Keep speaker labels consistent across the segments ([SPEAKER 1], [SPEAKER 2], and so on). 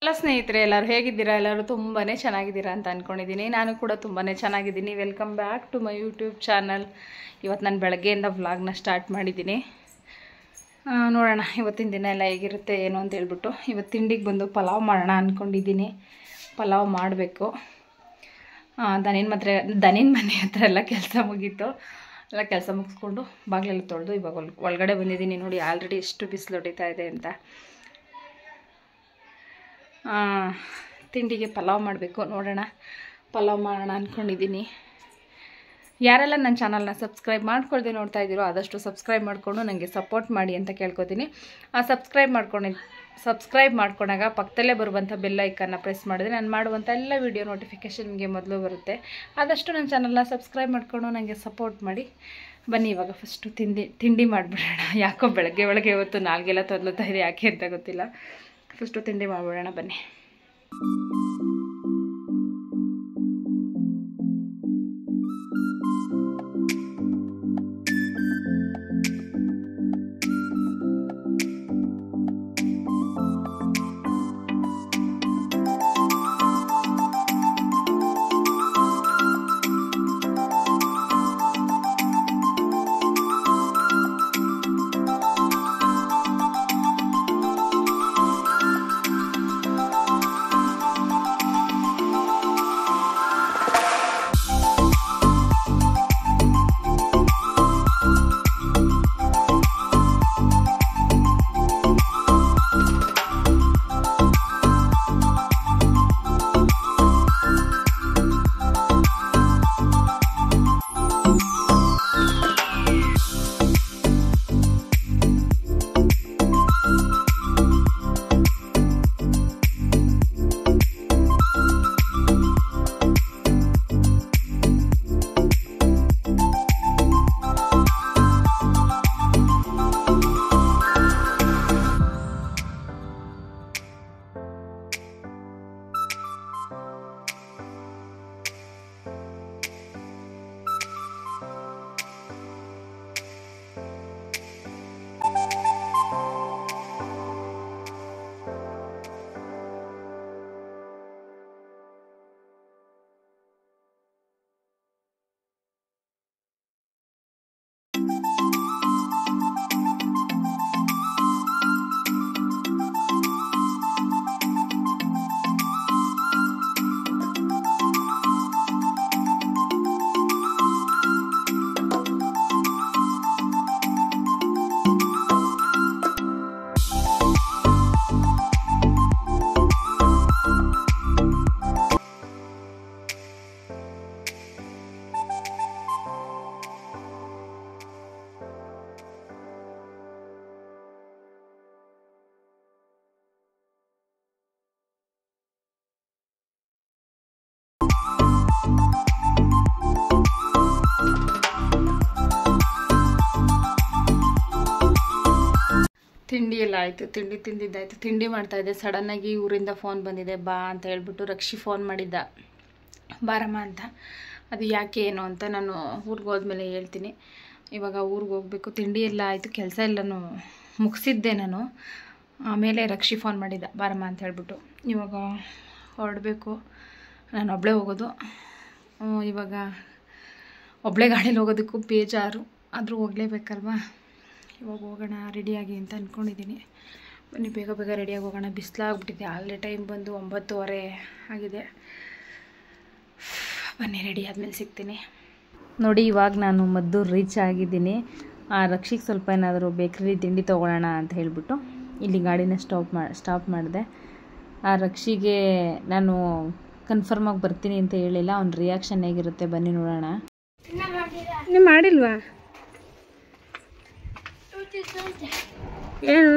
[SPEAKER 1] ಎಲ್ಲ ಸ್ನೇಹಿತರೆ ಎಲ್ಲರೂ ಹೇಗಿದ್ದೀರಾ ಎಲ್ಲರೂ ತುಂಬಾ ಚೆನ್ನಾಗಿದ್ದೀರಾ ಅಂತ ಅಂದ್ಕೊಂಡಿದ್ದೀನಿ ನಾನು ಕೂಡ ತುಂಬಾ ಚೆನ್ನಾಗಿದ್ದೀನಿ welcome back to my YouTube channel ಇವತ್ತು ನಾನು ಬೆಳಗ್ಗೆಯಿಂದ ವ್ಲಾಗ್ನ ಸ್ಟಾರ್ಟ್ ಮಾಡಿದ್ದೀನಿ ಆ, ನೋಡೋಣ ಇವತ್ತಿನ ದಿನ ಎಲ್ಲ ಹೇಗಿರುತ್ತೆ ಏನು ಅಂತ ಹೇಳ್ಬಿಟ್ಟು ಇವತ್ತು ತಿಂಡಿಗೆ ಬಂದು ಪಲಾವ್ ಮಾಡೋಣ ಅಂದ್ಕೊಂಡಿದ್ದೀನಿ ಪಲಾವ್ ಮಾಡಬೇಕು ದನಿನ ಮಾತ್ರ ದನಿನ ಮನೆ ಹತ್ರ ಎಲ್ಲ ಕೆಲಸ ಮುಗೀತು ಎಲ್ಲ ಕೆಲಸ ಮುಗಿಸ್ಕೊಂಡು ಬಾಗಿಲೆಲ್ಲ ತೊಳೆದು ಇವಾಗ ಒಲ್ ಒಳಗಡೆ ಬಂದಿದ್ದೀನಿ ನೋಡಿ ಆಲ್ರೆಡಿ ಎಷ್ಟು ಬಿಸಿಲು ಹೊಡಿತಾ ಇದೆ ಅಂತ ಆ, ತಿಂಡಿಗೆ ಪಲಾವ್ ಮಾಡಬೇಕು ನೋಡೋಣ ಪಲಾವ್ ಮಾಡೋಣ ಅಂದ್ಕೊಂಡಿದ್ದೀನಿ ಯಾರೆಲ್ಲ ನನ್ನ ಚಾನಲ್ನ ಸಬ್ಸ್ಕ್ರೈಬ್ ಮಾಡ್ಕೊಳ್ದೆ ನೋಡ್ತಾ ಇದ್ದೀರೋ ಆದಷ್ಟು ಸಬ್ಸ್ಕ್ರೈಬ್ ಮಾಡಿಕೊಂಡು ನನಗೆ ಸಪೋರ್ಟ್ ಮಾಡಿ ಅಂತ ಕೇಳ್ಕೊತೀನಿ ಆ ಸಬ್ಸ್ಕ್ರೈಬ್ ಮಾಡ್ಕೊಂಡು ಸಬ್ಸ್ಕ್ರೈಬ್ ಮಾಡ್ಕೊಂಡಾಗ ಪಕ್ಕದಲ್ಲೇ ಬರುವಂಥ ಬೆಲ್ ಐಕನ್ನ ಪ್ರೆಸ್ ಮಾಡಿದ್ರೆ ನಾನು ಮಾಡುವಂಥ ಎಲ್ಲ ವೀಡಿಯೋ ನೋಟಿಫಿಕೇಷನ್ ನಿಮಗೆ ಮೊದಲು ಬರುತ್ತೆ ಆದಷ್ಟು ನನ್ನ ಚಾನಲ್ನ ಸಬ್ಸ್ಕ್ರೈಬ್ ಮಾಡಿಕೊಂಡು ನನಗೆ ಸಪೋರ್ಟ್ ಮಾಡಿ ಬನ್ನಿ ಇವಾಗ ಫಸ್ಟು ತಿಂಡಿ ತಿಂಡಿ ಮಾಡಿಬಿಡೋಣ ಯಾಕೋ ಬೆಳಗ್ಗೆ ಬೆಳಗ್ಗೆ ಇವತ್ತು ನಾಲ್ಗೆಲ್ಲ ತೊದಲುತ್ತಾ ಇದೆ ಯಾಕೆ ಅಂತ ಗೊತ್ತಿಲ್ಲ ಫಸ್ಟು ತಿಂಡಿ ಮಾಡಿಬಿಡೋಣ ಬನ್ನಿ ತಿಂಡಿ ಎಲ್ಲ ಆಯಿತು ತಿಂಡಿ ತಿಂದಿದ್ದಾಯಿತು ತಿಂಡಿ ಮಾಡ್ತಾಯಿದ್ದೆ ಸಡನ್ನಾಗಿ ಊರಿಂದ ಫೋನ್ ಬಂದಿದೆ ಬಾ ಅಂತ ಹೇಳ್ಬಿಟ್ಟು ರಕ್ಷಿ ಫೋನ್ ಮಾಡಿದ್ದ ಬಾರಮ್ಮ ಅಂತ ಅದು ಯಾಕೆ ಏನು ಅಂತ ನಾನು ಊರಿಗೆ ಹೋದ್ಮೇಲೆ ಹೇಳ್ತೀನಿ ಇವಾಗ ಊರಿಗೆ ಹೋಗಬೇಕು ತಿಂಡಿ ಎಲ್ಲ ಆಯಿತು ಕೆಲಸ ಎಲ್ಲನೂ ಮುಗಿಸಿದ್ದೆ ನಾನು ಆಮೇಲೆ ರಕ್ಷಿ ಫೋನ್ ಮಾಡಿದ್ದ ಬಾರಮ್ಮ ಅಂತ ಹೇಳ್ಬಿಟ್ಟು ಇವಾಗ ಹೊರಡಬೇಕು ನಾನು ಒಬ್ಬಳೇ ಹೋಗೋದು ಹ್ಮ್, ಇವಾಗ ಒಬ್ಬಳೇ ಗಾಡೀಲಿ ಹೋಗೋದಕ್ಕೂ ಬೇಜಾರು ಆದರೂ ಹೋಗಲೇಬೇಕಲ್ವಾ ಇವಾಗ ಹೋಗೋಣ ರೆಡಿಯಾಗಿ ಅಂತ ಅಂದ್ಕೊಂಡಿದ್ದೀನಿ ಬನ್ನಿ ಬೇಗ ಬೇಗ ರೆಡಿಯಾಗಿ ಹೋಗೋಣ ಬಿಸಿಲಾಗ್ಬಿಟ್ಟಿದೆ ಆಲ್ರೆಡಿ ಟೈಮ್ ಬಂದು ಒಂಬತ್ತುವರೆ ಆಗಿದೆ ಬನ್ನಿ ರೆಡಿ ಆದಮೇಲೆ ಸಿಗ್ತೀನಿ ನೋಡಿ ಇವಾಗ ನಾನು ಮದ್ದೂರು ರೀಚ್ ಆಗಿದ್ದೀನಿ ಆ ರಕ್ಷಿಗೆ ಸ್ವಲ್ಪ ಏನಾದರೂ ಬೇಕ್ರಿ ತಿಂಡಿ ತೊಗೊಳ್ಳೋಣ ಅಂತ ಹೇಳಿಬಿಟ್ಟು ಇಲ್ಲಿ ಗಾಡಿನ ಸ್ಟಾಪ್ ಮಾ ಸ್ಟಾಪ್ ಮಾಡಿದೆ ಆ ರಕ್ಷಿಗೆ ನಾನು ಕನ್ಫರ್ಮಾಗಿ ಬರ್ತೀನಿ ಅಂತ ಹೇಳಿಲ್ಲ ಅವ್ನ ರಿಯಾಕ್ಷನ್ ಹೇಗಿರುತ್ತೆ ಬನ್ನಿ ನೋಡೋಣ
[SPEAKER 2] ನೀವು ಮಾಡಿಲ್ವಾ ಏನು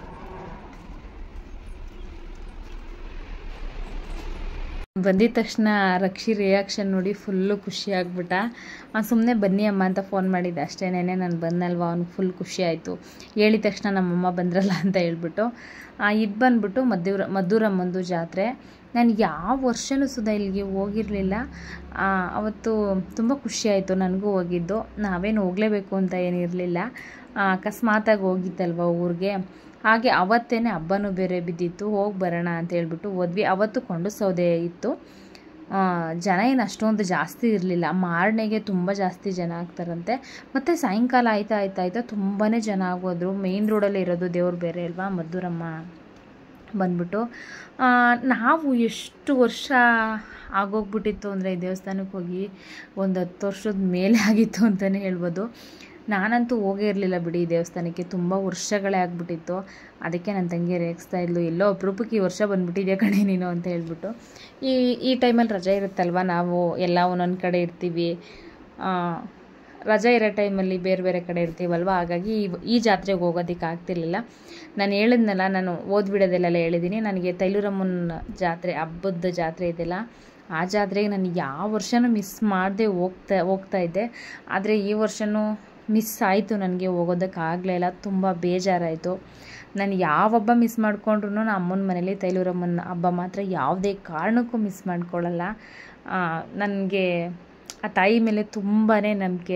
[SPEAKER 1] ಬಂದಿದ ತಕ್ಷಣ ರಕ್ಷಿ ರಿಯಾಕ್ಷನ್ ನೋಡಿ ಫುಲ್ಲು ಖುಷಿ ಆಗ್ಬಿಟ್ಟ ಸುಮ್ಮನೆ ಬನ್ನಿ ಅಮ್ಮ ಅಂತ ಫೋನ್ ಮಾಡಿದ್ದೆ ಅಷ್ಟೇ ನೆನೆ ನಾನು ಬಂದಲ್ವ ಅವ್ನಿಗೆ ಫುಲ್ ಖುಷಿ ಆಯಿತು ಹೇಳಿದ ತಕ್ಷಣ ನಮ್ಮಮ್ಮ ಬಂದ್ರಲ್ಲ ಅಂತ ಹೇಳ್ಬಿಟ್ಟು ಇದು ಬಂದ್ಬಿಟ್ಟು ಮದ್ದೂರ ಮದ್ದೂರಮ್ಮಂದು ಜಾತ್ರೆ ನಾನು ಯಾವ ವರ್ಷವೂ ಸುಧಾ ಇಲ್ಲಿಗೆ ಹೋಗಿರಲಿಲ್ಲ ಅವತ್ತು ತುಂಬ ಖುಷಿಯಾಯಿತು ನನಗೂ ಹೋಗಿದ್ದು ನಾವೇನು ಹೋಗಲೇಬೇಕು ಅಂತ ಏನಿರಲಿಲ್ಲ ಅಕಸ್ಮಾತಾಗಿ ಹೋಗಿದ್ದಲ್ವ ಊರಿಗೆ ಹಾಗೆ ಅವತ್ತೇ ಹಬ್ಬನೂ ಬೇರೆ ಬಿದ್ದಿತ್ತು ಹೋಗಿ ಬರೋಣ ಅಂತ ಹೇಳ್ಬಿಟ್ಟು ಹೋದ್ವಿ ಅವತ್ತು ಕೊಂಡು ಸೌದೆ ಇತ್ತು ಆ, ಜನ ಏನು ಅಷ್ಟೊಂದು ಜಾಸ್ತಿ ಇರಲಿಲ್ಲ ಮಾರನೆಗೆ ತುಂಬ ಜಾಸ್ತಿ ಜನ ಆಗ್ತಾರಂತೆ ಮತ್ತು ಸಾಯಂಕಾಲ ಆಯ್ತಾ ಆಯ್ತಾ ಆಯ್ತಾ ತುಂಬಾ ಜನ ಆಗೋದ್ರು ಮೇಯ್ನ್ ರೋಡಲ್ಲೇ ಇರೋದು ದೇವ್ರು ಬೇರೆ ಅಲ್ವಾ ಮದ್ದೂರಮ್ಮ ಬಂದ್ಬಿಟ್ಟು ಆ, ನಾವು ಎಷ್ಟು ವರ್ಷ ಆಗೋಗ್ಬಿಟ್ಟಿತ್ತು ಅಂದರೆ ಈ ದೇವಸ್ಥಾನಕ್ಕೆ ಹೋಗಿ ಒಂದು ಹತ್ತು ವರ್ಷದ ಮೇಲೆ ಆಗಿತ್ತು ಅಂತಲೇ ಹೇಳ್ಬೋದು ನಾನಂತೂ ಹೋಗೇ ಇರಲಿಲ್ಲ ಬಿಡಿ ಈ ದೇವಸ್ಥಾನಕ್ಕೆ ತುಂಬ ವರ್ಷಗಳೇ ಆಗ್ಬಿಟ್ಟಿತ್ತು ಅದಕ್ಕೆ ನನ್ನ ತಂಗಿ ರೇಗಿಸ್ತಾ ಇದ್ಲು ಎಲ್ಲೋ ಅಪರೂಪಕ್ಕೆ ಈ ವರ್ಷ ಬಂದ್ಬಿಟ್ಟಿದ್ಯಾ ಕಣೆ ನೀನು ಅಂತ ಹೇಳ್ಬಿಟ್ಟು ಈ ಈ ಟೈಮಲ್ಲಿ ರಜೆ ಇರುತ್ತಲ್ವ ನಾವು ಎಲ್ಲ ಒಂದೊಂದು ಕಡೆ ಇರ್ತೀವಿ ಆ, ರಜೆ ಇರೋ ಟೈಮಲ್ಲಿ ಬೇರೆ ಬೇರೆ ಕಡೆ ಇರ್ತೀವಲ್ವ ಹಾಗಾಗಿ ಈ- ಈ ಜಾತ್ರೆಗೆ ಹೋಗೋದಕ್ಕೆ ಆಗ್ತಿರ್ಲಿಲ್ಲ ನಾನು ಹೇಳಿದ್ನಲ್ಲ ನಾನು ಓದ್ಬಿಡೋದೆಲ್ಲ ಹೇಳಿದ್ದೀನಿ ನನಗೆ ತೈಲೂರಮ್ಮನ ಜಾತ್ರೆ ಹಬ್ಬದ ಜಾತ್ರೆ ಇದೆಯಲ್ಲ ಆ ಜಾತ್ರೆಗೆ ನಾನು ಯಾವ ವರ್ಷನೂ ಮಿಸ್ ಮಾಡದೆ ಹೋಗ್ತಾ ಹೋಗ್ತಾ ಇದ್ದೆ ಆದರೆ ಈ ವರ್ಷವೂ ಮಿಸ್ ಆಯಿತು ನನಗೆ ಹೋಗೋದಕ್ಕೆ ಆಗಲೇ ಇಲ್ಲ ತುಂಬ ಬೇಜಾರಾಯಿತು ನಾನು ಯಾವ ಹಬ್ಬ ಮಿಸ್ ಮಾಡ್ಕೊಂಡ್ರು ನಾನು ಅಮ್ಮನ ಮನೇಲಿ ತೈಲೂರಮ್ಮನ ಹಬ್ಬ ಮಾತ್ರ ಯಾವುದೇ ಕಾರಣಕ್ಕೂ ಮಿಸ್ ಮಾಡ್ಕೊಳ್ಳಲ್ಲ ನನಗೆ ಆ ತಾಯಿ ಮೇಲೆ ತುಂಬಾ ನಂಬಿಕೆ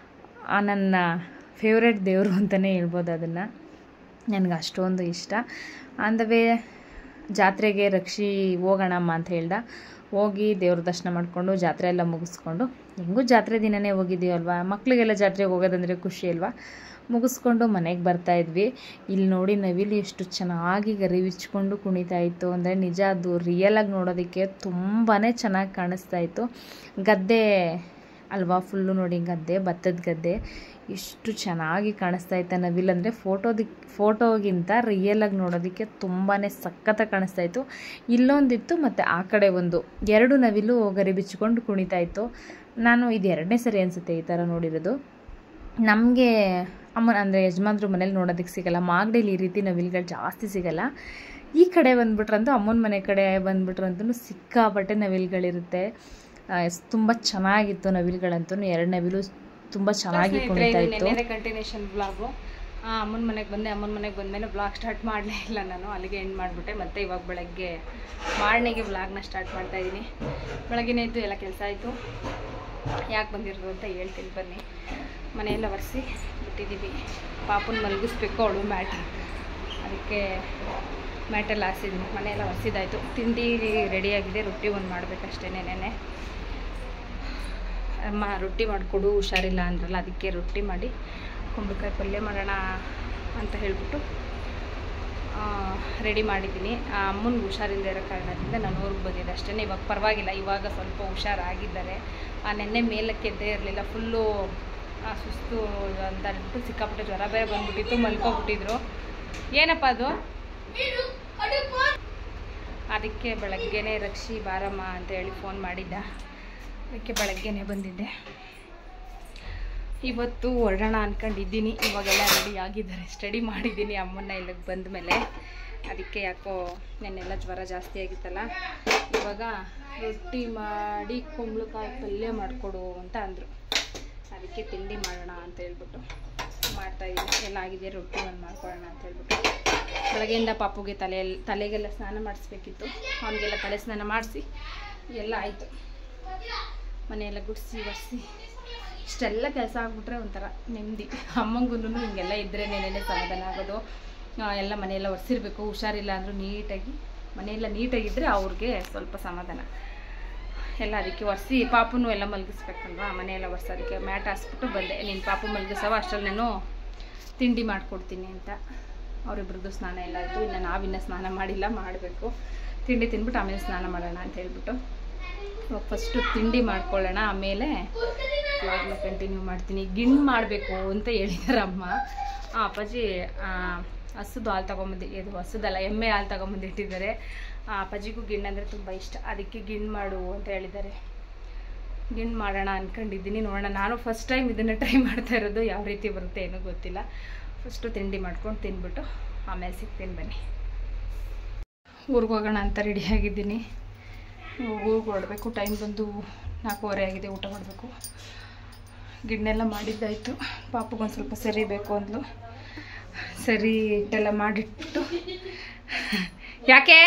[SPEAKER 1] ಆ ನನ್ನ ಫೇವ್ರೆಟ್ ದೇವರು ಅಂತಲೇ ಹೇಳ್ಬೋದು ಅದನ್ನು ನನಗೆ ಅಷ್ಟೊಂದು ಇಷ್ಟ ಆನ್ ದ ವೇ ಜಾತ್ರೆಗೆ ರಕ್ಷಿ ಹೋಗೋಣಮ್ಮ ಅಂತ ಹೇಳ್ದ ಹೋಗಿ ದೇವ್ರ ದರ್ಶನ ಮಾಡಿಕೊಂಡು ಜಾತ್ರೆ ಎಲ್ಲ ಮುಗಿಸ್ಕೊಂಡು ಹೆಂಗೂ ಜಾತ್ರೆ ದಿನನೇ ಹೋಗಿದ್ದೀವಲ್ವ ಮಕ್ಕಳಿಗೆಲ್ಲ ಜಾತ್ರೆಗೆ ಹೋಗೋದಂದರೆ ಖುಷಿ ಅಲ್ವಾ ಮುಗಿಸ್ಕೊಂಡು ಮನೆಗೆ ಬರ್ತಾ ಇದ್ವಿ ಇಲ್ಲಿ ನೋಡಿ ನವಿಲು ಎಷ್ಟು ಚೆನ್ನಾಗಿ ಗರಿವಿಚ್ಕೊಂಡು ಕುಣಿತಾ ಇತ್ತು ಅಂದರೆ ನಿಜ ಅದು ರಿಯಲಾಗಿ ನೋಡೋದಕ್ಕೆ ತುಂಬಾ ಚೆನ್ನಾಗಿ ಕಾಣಿಸ್ತಾ ಇತ್ತು ಗದ್ದೆ ಅಲ್ವಾ ಫುಲ್ಲು ನೋಡಿ ಗದ್ದೆ ಭತ್ತದ ಗದ್ದೆ ಎಷ್ಟು ಚೆನ್ನಾಗಿ ಕಾಣಿಸ್ತಾ ಇತ್ತು ನವಿಲ್ ಅಂದರೆ ಫೋಟೋದಿಕ್ ಫೋಟೋಗಿಂತ ರಿಯಲಾಗಿ ನೋಡೋದಕ್ಕೆ ತುಂಬಾ ಸಖತ್ತಾಗಿ ಕಾಣಿಸ್ತಾ ಇತ್ತು ಇಲ್ಲೊಂದಿತ್ತು ಮತ್ತು ಆ ಕಡೆ ಒಂದು ಎರಡು ನವಿಲು ಗರಿ ಬಿಚ್ಚಿಕೊಂಡು ಕುಣಿತಾ ಇತ್ತು ನಾನು ಇದು ಎರಡನೇ ಸರಿ ಅನಿಸುತ್ತೆ ಈ ಥರ ನೋಡಿರೋದು ನಮಗೆ ಅಮ್ಮನ ಅಂದರೆ ಯಜಮಾನ್ರು ಮನೇಲಿ ನೋಡೋದಕ್ಕೆ ಸಿಗಲ್ಲ ಮಾಗಡಿಲಿ ಈ ರೀತಿ ನವಿಲ್ಗಳು ಜಾಸ್ತಿ ಸಿಗಲ್ಲ ಈ ಕಡೆ ಬಂದ್ಬಿಟ್ರಂತೂ ಅಮ್ಮನ ಮನೆ ಕಡೆ ಬಂದ್ಬಿಟ್ರಂತೂ ಸಿಕ್ಕಾಪಟ್ಟೆ ನವಿಲ್ಗಳಿರುತ್ತೆ ತುಂಬ ಚೆನ್ನಾಗಿತ್ತು ನವಿಲ್ಗಳಂತೂ ಎರಡು ನವಿಲು ತುಂಬ ಚೆನ್ನಾಗಿ ಕುಣಿತಾ ಇತ್ತು
[SPEAKER 2] ಕಂಟಿನ್ಯೂಷನ್ ಬ್ಲಾಗು ಅಮ್ಮನ ಮನೆಗೆ ಬಂದೆ ಅಮ್ಮನ ಮನೆಗೆ ಬಂದಮೇಲೆ ಬ್ಲಾಗ್ ಸ್ಟಾರ್ಟ್ ಮಾಡಲೇ ಇಲ್ಲ ನಾನು ಅಲ್ಲಿಗೆ ಎಂಡ್ ಮಾಡಿಬಿಟ್ಟೆ ಮತ್ತೆ ಇವಾಗ ಬೆಳಗ್ಗೆ ಮಾರ್ನಿಂಗೆ ಬ್ಲಾಗ್ನ ಸ್ಟಾರ್ಟ್ ಮಾಡ್ತಾ ಇದ್ದೀನಿ ಬೆಳಗ್ಗೆನೇ ಇದ್ದು ಎಲ್ಲ ಕೆಲಸ ಆಯಿತು ಯಾಕೆ ಬಂದಿರೋದು ಅಂತ ಹೇಳ್ತೀನಿ ಬನ್ನಿ ಮನೆಯೆಲ್ಲ ಒರೆಸಿ ಬಿಟ್ಟಿದ್ದೀವಿ ಪಾಪನ ಮಲಗಿಸ್ಬೇಕು ಅವಳು ಮ್ಯಾಟ್ ಅದಕ್ಕೆ ಮ್ಯಾಟೆಲ್ಲ ಹಾಸಿದ್ದೀನಿ ಮನೆಯೆಲ್ಲ ಒರೆಸಿದಾಯಿತು ತಿಂಡಿ ರೆಡಿಯಾಗಿದೆ ರೊಟ್ಟಿ ಒಂದು ಮಾಡಬೇಕಷ್ಟೇ ನೆನೆ ಅಮ್ಮ ರೊಟ್ಟಿ ಮಾಡಿಕೊಡು ಹುಷಾರಿಲ್ಲ ಅಂದ್ರಲ್ಲ ಅದಕ್ಕೆ ರೊಟ್ಟಿ ಮಾಡಿ ಕುಂಬಳಕಾಯಿ ಪಲ್ಯ ಮಾಡೋಣ ಅಂತ ಹೇಳ್ಬಿಟ್ಟು ರೆಡಿ ಮಾಡಿದ್ದೀನಿ ಆ ಅಮ್ಮನಿಗೆ ಹುಷಾರಿಲ್ಲದೆ ಇರೋ ಕಾರಣದಿಂದ ನಾನು ಊರಿಗೆ ಬಂದಿದ್ದೆ ಅಷ್ಟೇ ಇವಾಗ ಪರವಾಗಿಲ್ಲ ಇವಾಗ ಸ್ವಲ್ಪ ಹುಷಾರಾಗಿದ್ದಾರೆ ಆ ನೆನ್ನೆ ಮೇಲಕ್ಕೆ ಎದ್ದೇ ಇರಲಿಲ್ಲ ಫುಲ್ಲು ಸುಸ್ತು ಅಂತ ಅಂದ್ಬಿಟ್ಟು ಸಿಕ್ಕಾಪಟ್ಟೆ ಜ್ವರ ಬೇರೆ ಬಂದ್ಬಿಟ್ಟಿತ್ತು ಮಲ್ಕೊಬಿಟ್ಟಿದ್ರು ಏನಪ್ಪ ಅದು ಅದಕ್ಕೆ ಬೆಳಗ್ಗೆನೇ ರಕ್ಷಿ ಬಾರಮ್ಮ ಅಂತ ಹೇಳಿ ಫೋನ್ ಮಾಡಿದ್ದ ಅದಕ್ಕೆ ಬೆಳಗ್ಗೆನೇ ಬಂದಿದ್ದೆ ಇವತ್ತು ಹೊರಡೋಣ ಅಂದ್ಕೊಂಡಿದ್ದೀನಿ ಇವಾಗೆಲ್ಲ ರೆಡಿ ಆಗಿದ್ದಾರೆ ಸ್ಟಡಿ ಮಾಡಿದ್ದೀನಿ ಅಮ್ಮನ್ನ ಇಲ್ಲಿಗೆ ಬಂದ ಮೇಲೆ ಅದಕ್ಕೆ ಯಾಕೋ ನೆನ್ನೆಲ್ಲ ಜ್ವರ ಜಾಸ್ತಿ ಆಗಿತ್ತಲ್ಲ ಇವಾಗ ರೊಟ್ಟಿ ಮಾಡಿ ಕುಂಬಳಕಾಯಿ ಪಲ್ಯ ಮಾಡಿಕೊಡು ಅಂತ ಅಂದರು ಅದಕ್ಕೆ ತಿಂಡಿ ಮಾಡೋಣ ಅಂತ ಹೇಳ್ಬಿಟ್ಟು ಮಾಡ್ತಾಯಿದ್ದೀನಿ ಎಲ್ಲ ಆಗಿದೆ ರೊಟ್ಟಿ ಒಂದು ಮಾಡ್ಕೊಳ್ಳೋಣ ಅಂತ ಹೇಳ್ಬಿಟ್ಟು ಬೆಳಗ್ಗೆಯಿಂದ ಪಾಪುಗೆ ತಲೆ ತಲೆಗೆಲ್ಲ ಸ್ನಾನ ಮಾಡಿಸ್ಬೇಕಿತ್ತು ಅವನಿಗೆಲ್ಲ ತಲೆ ಸ್ನಾನ ಮಾಡಿಸಿ ಎಲ್ಲ ಆಯಿತು ಮನೆಯೆಲ್ಲ ಗುಡಿಸಿ ಒರೆಸಿ ಇಷ್ಟೆಲ್ಲ ಕೆಲಸ ಆಗ್ಬಿಟ್ರೆ ಒಂಥರ ನೆಮ್ಮದಿ ಅಮ್ಮಂಗೂ ಹಿಂಗೆಲ್ಲ ಇದ್ದರೆ ನೆನೆನೆ ಸಮಾಧಾನ ಆಗೋದು ಆ, ಎಲ್ಲ ಮನೆಯೆಲ್ಲ ಒರೆಸಿರ್ಬೇಕು ಹುಷಾರಿಲ್ಲ ಅಂದರೂ ನೀಟಾಗಿ ಮನೆಯೆಲ್ಲ ನೀಟಾಗಿದ್ದರೆ ಅವ್ರಿಗೆ ಸ್ವಲ್ಪ ಸಮಾಧಾನ ಎಲ್ಲ ಅದಕ್ಕೆ ಒರೆಸಿ ಪಾಪುನು ಎಲ್ಲ ಮಲಗಿಸ್ಬೇಕಲ್ವಾ ಮನೆಯೆಲ್ಲ ಒರೆಸೋದಕ್ಕೆ ಮ್ಯಾಟ್ ಹಾಸ್ಬಿಟ್ಟು ಬಂದೆ ನೀನು ಪಾಪು ಮಲಗಿಸವ ಅಷ್ಟರಲ್ಲಿ ನಾನು ತಿಂಡಿ ಮಾಡಿಕೊಡ್ತೀನಿ ಅಂತ ಅವರಿಬ್ರದ್ದು ಸ್ನಾನ ಎಲ್ಲ ಆಯಿತು ಇನ್ನು ನಾವಿನ್ನ ಸ್ನಾನ ಮಾಡಿಲ್ಲ ಮಾಡಬೇಕು ತಿಂಡಿ ತಿಂದ್ಬಿಟ್ಟು ಆಮೇಲೆ ಸ್ನಾನ ಮಾಡೋಣ ಅಂತ ಹೇಳ್ಬಿಟ್ಟು ಇವಾಗ ಫಸ್ಟು ತಿಂಡಿ ಮಾಡ್ಕೊಳ್ಳೋಣ ಆಮೇಲೆ ವ್ಲಾಗ್ನ ಕಂಟಿನ್ಯೂ ಮಾಡ್ತೀನಿ ಗಿಣ್ಣು ಮಾಡಬೇಕು ಅಂತ ಹೇಳಿದಾರೆ ಅಮ್ಮ ಆ, ಅಪ್ಪಾಜಿ ಆ, ಹಸುದು ಹಾಲು ತಗೊಂಬಂದು ಇದು ಹಸುದಲ್ಲ ಎಮ್ಮೆ ಹಾಲು ತಗೊಂಬಂದು ಇಟ್ಟಿದ್ದಾರೆ ಆ, ಅಪ್ಪಾಜಿಗೂ ಗಿಣ್ಣು ಅಂದರೆ ತುಂಬ ಇಷ್ಟ ಅದಕ್ಕೆ ಗಿಣ್ಣು ಮಾಡು ಅಂತ ಹೇಳಿದ್ದಾರೆ ಗಿಣ್ಣು ಮಾಡೋಣ ಅಂದ್ಕೊಂಡಿದ್ದೀನಿ ನೋಡೋಣ ನಾನು ಫಸ್ಟ್ ಟೈಮ್ ಇದನ್ನು ಟ್ರೈ ಮಾಡ್ತಾ ಇರೋದು ಯಾವ ರೀತಿ ಬರುತ್ತೆ ಏನೂ ಗೊತ್ತಿಲ್ಲ ಫಸ್ಟು ತಿಂಡಿ ಮಾಡ್ಕೊಂಡು ತಿಂದ್ಬಿಟ್ಟು ಆಮೇಲೆ ಸಿಗ್ತೀನಿ ಬನ್ನಿ ಊರಿಗೆ ಹೋಗೋಣ ಅಂತ ರೆಡಿಯಾಗಿದ್ದೀನಿ ಊರಿಗೆ ಹೊರಡಬೇಕು ಟೈಮ್ ಬಂದು ನಾಲ್ಕೂವರೆ ಆಗಿದೆ ಊಟ ಮಾಡಬೇಕು ಗಿಣ್ಣೆಲ್ಲ ಮಾಡಿದ್ದಾಯಿತು ಪಾಪಗೊಂದು ಸ್ವಲ್ಪ ಸರಿ ಬೇಕು ಅಂದ್ಲು ಸರಿ ಹಿಟ್ಟೆಲ್ಲ ಮಾಡಿಟ್ಟು ಯಾಕೆ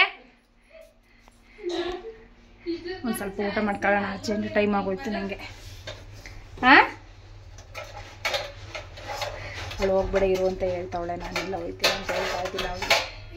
[SPEAKER 2] ಒಂದು ಸ್ವಲ್ಪ ಊಟ ಮಾಡ್ಕೊಳ್ಳೋಣ ಅರ್ಜೆಂಟ್ ಟೈಮ್ ಆಗೋಯ್ತು ನನಗೆ ಹಾಂ
[SPEAKER 1] ಅವಳು ಹೋಗ್ಬೇಡ ಇರು ಅಂತ ಹೇಳ್ತಾವಳೆ ನಾನೆಲ್ಲ ಹೋಯ್ತೀನಿ ಅಂತ ಹೇಳ್ತಾ ಇದ್ದಿಲ್ಲ ಅವಳಿಗೆ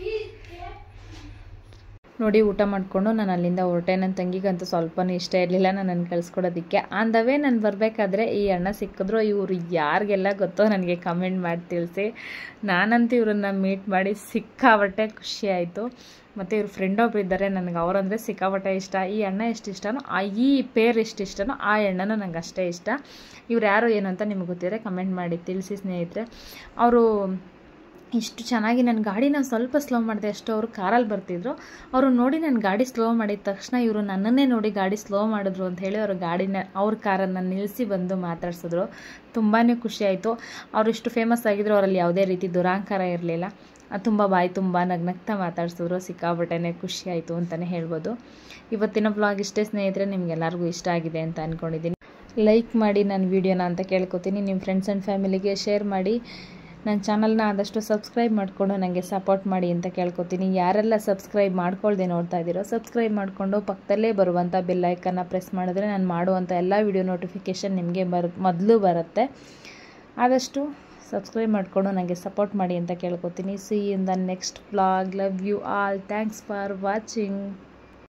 [SPEAKER 1] ನೋಡಿ ಊಟ ಮಾಡಿಕೊಂಡು ನಾನು ಅಲ್ಲಿಂದ ಹೊರಟೆ ನನ್ನ ತಂಗಿಗಂತೂ ಸ್ವಲ್ಪನೂ ಇಷ್ಟ ಇರಲಿಲ್ಲ ನನ್ನನ್ನು ಕಳಿಸ್ಕೊಡೋದಕ್ಕೆ ಆಂದವೇ ನಾನು ಬರಬೇಕಾದ್ರೆ ಈ ಅಣ್ಣ ಸಿಕ್ಕಿದ್ರು ಇವರು ಯಾರಿಗೆಲ್ಲ ಗೊತ್ತೋ ನನಗೆ ಕಮೆಂಟ್ ಮಾಡಿ ತಿಳಿಸಿ ನಾನಂತೂ ಇವ್ರನ್ನ ಮೀಟ್ ಮಾಡಿ ಸಿಕ್ಕಾಬಟ್ಟೆ ಖುಷಿ ಆಯಿತು ಮತ್ತು ಇವ್ರ ಫ್ರೆಂಡ್ ಒಬ್ರು ಇದ್ದಾರೆ ನನಗೆ ಅವರಂದರೆ ಸಿಕ್ಕಾಬಟ್ಟೆ ಇಷ್ಟ ಈ ಅಣ್ಣ ಎಷ್ಟು ಇಷ್ಟನೋ ಆ ಈ ಪೇರ್ ಎಷ್ಟು ಇಷ್ಟನೋ ಆ ಎಣ್ಣನೂ ನಂಗೆ ಅಷ್ಟೇ ಇಷ್ಟ ಇವ್ರು ಯಾರು ಏನು ಅಂತ ನಿಮ್ಗೆ ಗೊತ್ತಿದ್ರೆ ಕಮೆಂಟ್ ಮಾಡಿ ತಿಳಿಸಿ ಸ್ನೇಹಿತರೆ ಅವರು ಇಷ್ಟು ಚೆನ್ನಾಗಿ ನನ್ನ ಗಾಡಿನ ಸ್ವಲ್ಪ ಸ್ಲೋ ಮಾಡಿದೆ ಅಷ್ಟು ಅವರು ಕಾರಲ್ಲಿ ಬರ್ತಿದ್ರು ಅವರು ನೋಡಿ ನನ್ನ ಗಾಡಿ ಸ್ಲೋ ಮಾಡಿದ ತಕ್ಷಣ ಇವರು ನನ್ನನ್ನೇ ನೋಡಿ ಗಾಡಿ ಸ್ಲೋ ಮಾಡಿದ್ರು ಅಂತ ಹೇಳಿ ಅವರು ಗಾಡಿನ ಅವ್ರ ಕಾರನ್ನು ನಿಲ್ಲಿಸಿ ಬಂದು ಮಾತಾಡ್ಸಿದ್ರು ತುಂಬಾ ಖುಷಿ ಆಯಿತು ಅವ್ರು ಇಷ್ಟು ಫೇಮಸ್ ಆಗಿದ್ರು ಅವರಲ್ಲಿ ಯಾವುದೇ ರೀತಿ ದುರಾಂಕಾರ ಇರಲಿಲ್ಲ ತುಂಬ ಬಾಯಿ ತುಂಬ ನಗ್ನಗ್ತಾ ಮಾತಾಡ್ಸಿದ್ರು ಸಿಕ್ಕಾಬಟ್ಟೆನೇ ಖುಷಿ ಆಯಿತು ಅಂತಲೇ ಹೇಳ್ಬೋದು ಇವತ್ತಿನ ಬ್ಲಾಗ್ ಇಷ್ಟೇ ಸ್ನೇಹಿತರೆ ನಿಮ್ಗೆಲ್ಲರಿಗೂ ಇಷ್ಟ ಆಗಿದೆ ಅಂತ ಅಂದ್ಕೊಂಡಿದ್ದೀನಿ ಲೈಕ್ ಮಾಡಿ ನನ್ನ ವೀಡಿಯೋನ ಅಂತ ಕೇಳ್ಕೊತೀನಿ ನಿಮ್ಮ ಫ್ರೆಂಡ್ಸ್ ಆ್ಯಂಡ್ ಫ್ಯಾಮಿಲಿಗೆ ಶೇರ್ ಮಾಡಿ ನನ್ನ ಚಾನಲ್ನ ಆದಷ್ಟು ಸಬ್ಸ್ಕ್ರೈಬ್ ಮಾಡಿಕೊಂಡು ನನಗೆ ಸಪೋರ್ಟ್ ಮಾಡಿ ಅಂತ ಕೇಳ್ಕೊತೀನಿ ಯಾರೆಲ್ಲ ಸಬ್ಸ್ಕ್ರೈಬ್ ಮಾಡ್ಕೊಳ್ದೆ ನೋಡ್ತಾ ಇದ್ದೀರೋ ಸಬ್ಸ್ಕ್ರೈಬ್ ಮಾಡಿಕೊಂಡು ಪಕ್ಕದಲ್ಲೇ ಬರುವಂಥ ಬೆಲ್ಲೈಕನ್ನ ಪ್ರೆಸ್ ಮಾಡಿದ್ರೆ ನಾನು ಮಾಡುವಂಥ ಎಲ್ಲ ವೀಡಿಯೋ ನೋಟಿಫಿಕೇಷನ್ ನಿಮಗೆ ಬರ್ ಮೊದಲು ಬರುತ್ತೆ ಆದಷ್ಟು ಸಬ್ಸ್ಕ್ರೈಬ್ ಮಾಡಿಕೊಂಡು ನನಗೆ ಸಪೋರ್ಟ್ ಮಾಡಿ ಅಂತ ಕೇಳ್ಕೊತೀನಿ see in the next blog love you all thanks for watching